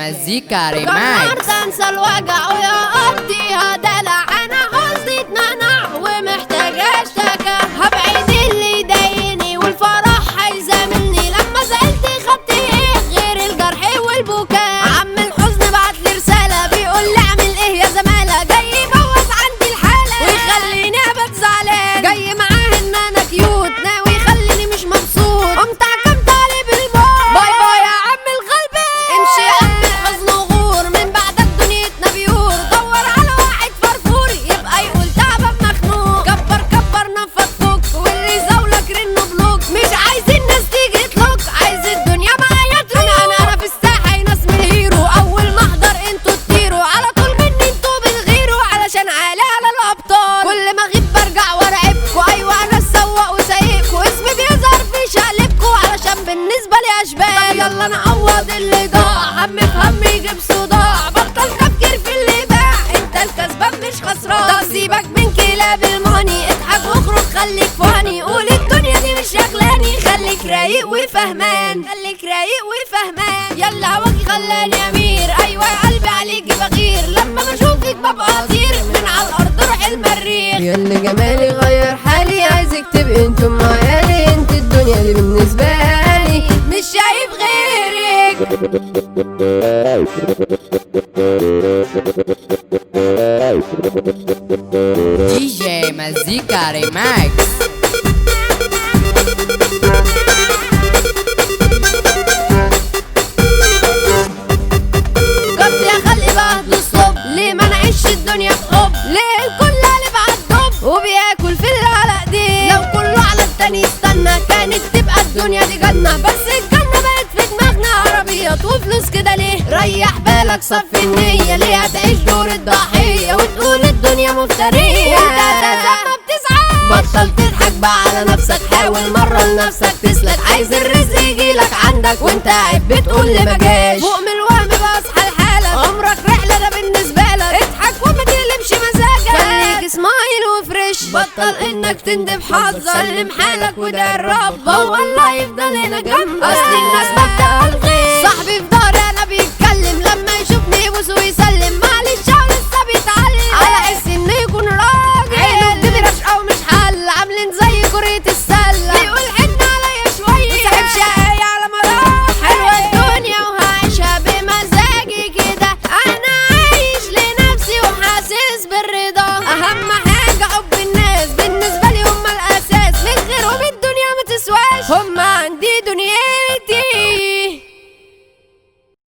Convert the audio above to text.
مزيكا ريماكس قررت انسى الوجع ويقضيها دلع انا قصدي اتنعنع ومحتاجة اشتكى هبعد اللي يضايقني والفرح هيزاملني لما زعلت خدت ايه غير الجرح والبكاء عم الحزن بعتلي رسالة بيقول لي اعمل ايه يا زمالة جاي يبوظ عندي الحالة ويخليني ابد زعلان جاي معاه ان انا كيوت ناوي يخليني مش مبسوط قمت حكمت عليه بالموت باي باي يا عم الغلبان امشي يا عم الحزن وغور من بعدك دنيتنا بيور دور على واحد فرفور يبقى يقول تعبان مخنوق كبر كبر نفض فوق واللي يزاولك رنه بلوك مش عايزين ناس تيجي تلوك عايز الدنيا معايا تروح انا انا انا في الساحه ناس من الهيرو اول ما احضر انتوا تطيروا على طول مني انتوا بتغيروا علشان عالي على الابطال كل ما اغيب برجع وارعبكوا ايوه انا السواق وسايقكوا اسمي بيظهر في شقلبكوا علشان بالنسبه لي اشبال يلا نعوض اللي ضاع هم في هم يجيب صداع بطل تفكير في اللي باع انت الكسبان مش خسران طب سيبك من كلاب الماني اضحك واخرج خليك فاني قول الدنيا دي مش شغلاني خليك رايق وفهمان خليك رايق وفهمان يلا هواكي خلاني امير ايوه يا قلبي عليكي بغير لما بشوفك ببقى اطير من على الارض روح المريخ ياللي جمالي غير حالي عايزك تبقي انتم معايا انت الدنيا دي بالنسبة لي مش شايف غيرك دي جي مزيكا ريماكس جبت يا خلقي بهدل الصبح ليه ما نعيش الدنيا بحب ليه الكل قلب على الدب وبياكل في اللي على ايديه لو كله على التاني استنى كانت تبقى الدنيا دي جنة بس الجنة بقت في دماغنا عربيات وفلوس كده ليه ريح بالك صفي النية ليه هتعيش دور الضحية وتقول الدنيا مفترية وانت اساسا ما بتسعى بطل تضحك بقى على نفسك حاول مرة لنفسك تسلك عايز الرزق يجيلك عندك وانت قاعد بتقول لي ما جاش فوق من الوهم بصحى لحالك عمرك رحلة ده بالنسبة لك اضحك وما تقلبش مزاجك خليك سمايل وفريش بطل انك تندب حظك سلم حالك وده الرب هو اللي هيفضل هنا جنبك اصل الناس ببدأ الغير صاحبي في ضهري انا بيتكلم لما يشوفني يبوس ويسلم معلش هو لسه بيتعلم على حس انه يكون راجل عينه بتبرش او مش حل عاملين زي كرة السلة بيقول حن عليا شوية ساحب شقاية على مراحل حلوة الدنيا وهعيشها بمزاجي كده انا عايش لنفسي وحاسس بالرضا اهم حاجة حب الناس بالنسبة لي هم الاساس من غيرهم الدنيا ما تسواش هم